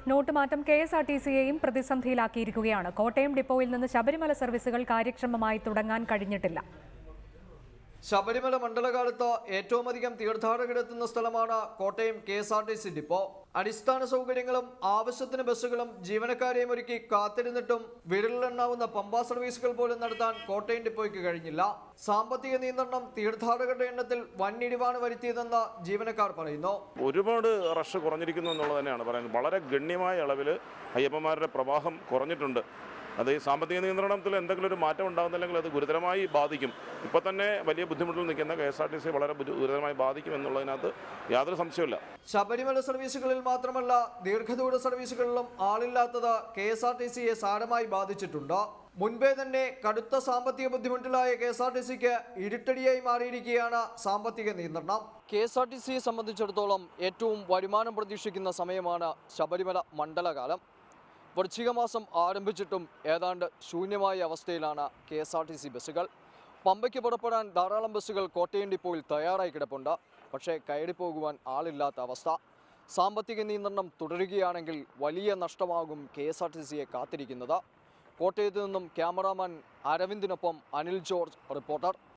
not മാറ്റം K S R T സിയെയും പ്രതിസന്ധിയിലാക്കിയിരിക്കുകയാണ് കോട്ടയം ഡിപ്പോയിൽ നിന്ന് ശബരിമല സർവീസുകൾ കാര്യക്ഷമമായി തുടങ്ങാൻ കഴിഞ്ഞിട്ടില്ല ശബരിമല മണ്ഡലകാലത്ത് ഏറ്റവും അധികം തീർത്ഥാടകരെത്തുന്ന സ്ഥലമാണ് Kottayam K S R T C depot അടിസ്ഥാന സൗകര്യങ്ങളും ആവശ്യത്തിന് ബസ്സുകളും ജീവനക്കാരെയും ഒരുക്കി കാത്തിരുന്നിട്ടും വിരലിലെണ്ണാവുന്ന പമ്പാ സർവീസുകൾ പോലും നടത്താൻ കോട്ടയം ഡിപ്പോയ്ക്ക് കഴിഞ്ഞില്ല സാമ്പത്തിക നിയന്ത്രണം തീർത്ഥാടകരുടെ എണ്ണത്തിൽ വൻ ഇടിവാണ് വരുത്തിയതെന്ന് ജീവനക്കാർ പറയുന്നു ഒരുപാട് റഷ് കുറഞ്ഞിരിക്കുന്നു എന്നുള്ളത് തന്നെയാണ് പറയുന്നത് വളരെ ഗണ്യമായ അളവിൽ അയ്യപ്പന്മാരുടെ പ്രവാഹം കുറഞ്ഞിട്ടുണ്ട് അത് ഈ സാമ്പത്തിക നിയന്ത്രണത്തിൽ എന്തെങ്കിലും ഒരു മാറ്റം ഉണ്ടാകുന്നില്ലെങ്കിൽ അത് ഗുരുതരമായി ബാധിക്കും ഇപ്പോൾ തന്നെ വലിയ ബുദ്ധിമുട്ടിൽ നിൽക്കുന്ന K S R T C വളരെ ബുദ്ധി- ഗുരുതരമായി ബാധിക്കും എന്നുള്ളതിനകത്ത് യാതൊരു സംശയമില്ല ശബരിമല സർവീസുകളിൽ മാത്രമല്ല ദീർഘദൂര സർവീസുകളിലും ആളില്ലാത്തത് കെ എസ് ആർ ടി സിയെ സാരമായി ബാധിച്ചിട്ടുണ്ട് മുൻപേ തന്നെ കടുത്ത സാമ്പത്തിക ബുദ്ധിമുട്ടിലായ കെ എസ് ആർ ടി സിക്ക് ഇരുട്ടടിയായി മാറിയിരിക്കുകയാണ് സാമ്പത്തിക നിയന്ത്രണം കെ എസ് ആർ ടി സിയെ സംബന്ധിച്ചിടത്തോളം ഏറ്റവും വരുമാനം പ്രതീക്ഷിക്കുന്ന സമയമാണ് ശബരിമല മണ്ഡലകാലം വൃശ്ചിക മാസം ആരംഭിച്ചിട്ടും ഏതാണ്ട് ശൂന്യമായ അവസ്ഥയിലാണ് K S R T C ബസ്സുകൾ പമ്പയ്ക്ക് പുറപ്പെടാൻ ധാരാളം ബസ്സുകൾ കോട്ടയം ഡിപ്പോയിൽ തയ്യാറായി കിടപ്പുണ്ട് പക്ഷേ കയറിപ്പോകുവാൻ ആളില്ലാത്ത അവസ്ഥ സാമ്പത്തിക നിയന്ത്രണം തുടരുകയാണെങ്കിൽ വലിയ നഷ്ടമാകും കെ എസ് ആർ ടി സിയെ കാത്തിരിക്കുന്നത് കോട്ടയത്ത് നിന്നും ക്യാമറാമാൻ അരവിന്ദിനൊപ്പം അനിൽ ജോർജ് റിപ്പോർട്ടർ